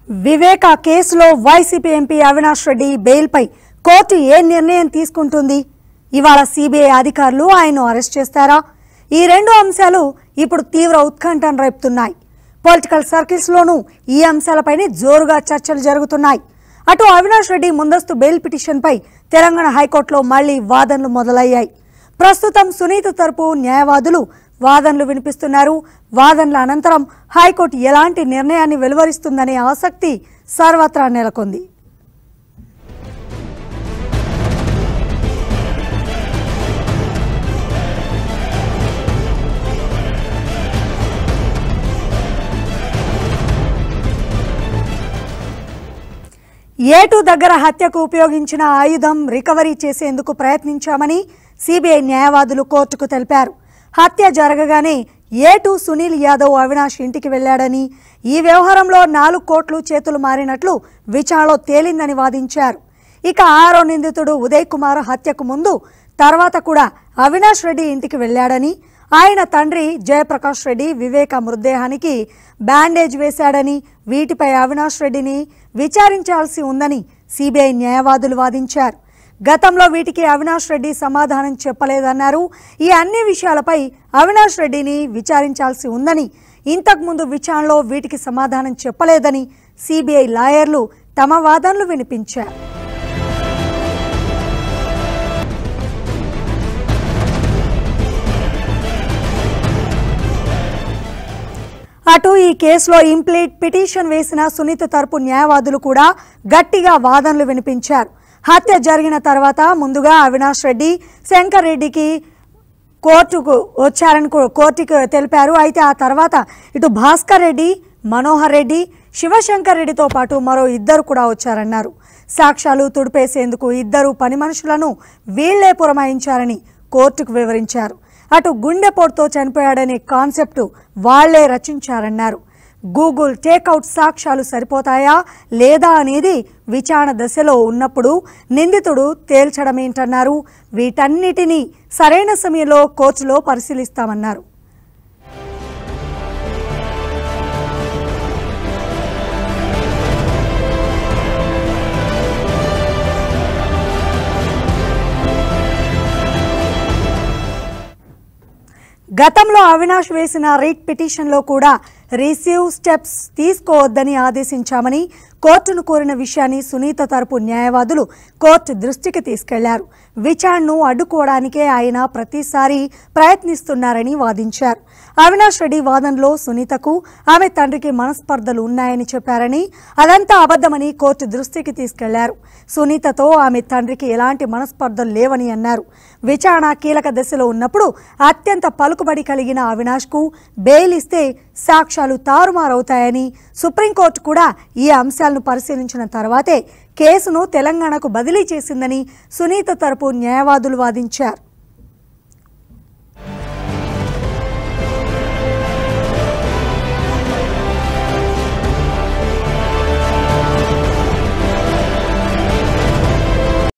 వివేక కేసులో YCP MP Avinash Reddy బెయిల్పై court ఏ నిర్ణయం తీసుకుంటుంది ఇవాళ సిబిఐ అధికారులు ఆయన్ను అరెస్ట్ చేస్తారా ఈ రెండు అంశాలు ఇప్పుడు తీవ్ర ఉత్కంఠను రేపుతున్నాయి పొలిటికల్ సర్కిల్స్లోనూ ఈ అంశాలపైనే జోరుగా చర్చలు జరుగుతున్నాయి అటు అవినాష్ రెడ్డి ముందస్తు బెయిల్ పిటిషన్పై తెలంగాణ హైకోర్టులో మళ్లీ వాదనలు మొదలయ్యాయి ప్రస్తుతం సునీత తరపు న్యాయవాదులు వాదనలు వినిపిస్తున్నారు వాదనల అనంతరం హైకోర్టు ఎలాంటి నిర్ణయాన్ని వెలువరిస్తుందనే ఆసక్తి సర్వత్రా నెలకొంది ఏటు దగ్గర హత్యకు ఉపయోగించిన ఆయుధం రికవరీ చేసేందుకు ప్రయత్నించామని సిబిఐ న్యాయవాదులు కోర్టుకు తెలిపారు హత్య జరగగానే ఏటు సునీల్ యాదవ్ అవినాష్ ఇంటికి వెళ్లాడని ఈ వ్యవహారంలో నాలుగు కోట్లు చేతులు మారినట్లు విచారణలో తేలిందని వాదించారు ఇక ఆరో నిందితుడు ఉదయ్ కుమార్ హత్యకు ముందు తర్వాత కూడా అవినాష్ రెడ్డి ఇంటికి వెళ్లాడని ఆయన తండ్రి జయప్రకాష్ రెడ్డి వివేక మృతదేహానికి బ్యాండేజ్ వేశాడని వీటిపై అవినాష్ రెడ్డిని విచారించాల్సి ఉందని సిబిఐ న్యాయవాదులు వాదించారు గతంలో వీటికి అవినాష్ రెడ్డి సమాధానం చెప్పలేదన్నారు ఈ అన్ని విషయాలపై అవినాష్ రెడ్డిని విచారించాల్సి ఉందని ఇంతకుముందు విచారణలో వీటికి సమాధానం చెప్పలేదని సిబిఐ లాయర్లు తమ వాదనలు వినిపించారు అటు ఈ కేసులో ఇంప్లీట్ పిటిషన్ వేసిన సునీత తరపు న్యాయవాదులు కూడా గట్టిగా వాదనలు వినిపించారు హత్య జరిగిన తర్వాత ముందుగా అవినాష్ రెడ్డి శంకర్ రెడ్డికి కోర్టుకు వచ్చారని కో- కోర్టుకు తెలిపారు అయితే ఆ తర్వాత ఇటు భాస్కర్ రెడ్డి మనోహర్ రెడ్డి శివశంకర్ రెడ్డితో పాటు మరో ఇద్దరు కూడా వచ్చారన్నారు సాక్ష్యాలు తుడిపేసేందుకు ఇద్దరు పని మనుషులను వీళ్లే పురమాయించారని కోర్టుకు వివరించారు అటు గుండెపోటుతో చనిపోయాడనే కాన్సెప్ట్ వాళ్లే రచించారన్నారు గూగుల్ టేక్అవుట్ సాక్ష్యాలు సరిపోతాయా లేదా అనేది విచారణ దశలో ఉన్నప్పుడు నిందితుడు తేల్చడమేంటన్నారు వీటన్నిటినీ సరైన సమయంలో కోర్టులో పరిశీలిస్తామన్నారు గతంలో అవినాష్ వేసిన రీట్ పిటిషన్లో కూడా రిసీవ్ స్టెప్స్ తీసుకోవద్దని ఆదేశించామని కోర్టును కోరిన విషయాన్ని సునీత తరపు న్యాయవాదులు కోర్టు దృష్టికి తీసుకెళ్లారు విచారణను అడ్డుకోవడానికే ఆయన ప్రతిసారి ప్రయత్నిస్తున్నారని వాదించారు అవినాష్ రెడ్డి వాదనలో సునీతకు ఆమె తండ్రికి మనస్పర్ధలు ఉన్నాయని చెప్పారని అదంతా అబద్ధమని కోర్టు దృష్టికి తీసుకెళ్లారు సునీతతో ఆమె తండ్రికి ఎలాంటి మనస్పర్ధలు లేవని అన్నారు విచారణ కీలక దశలో ఉన్నప్పుడు అత్యంత పలుకుబడి కలిగిన అవినాష్కు బెయిల్ ఇస్తే సాక్ష్యాలు తారుమారవుతాయని సుప్రీంకోర్టు కూడా ఈ అంశాలను పరిశీలించిన తర్వాతే కేసును తెలంగాణకు బదిలీ చేసిందని సునీత తరపు న్యాయవాదులు వాదించారు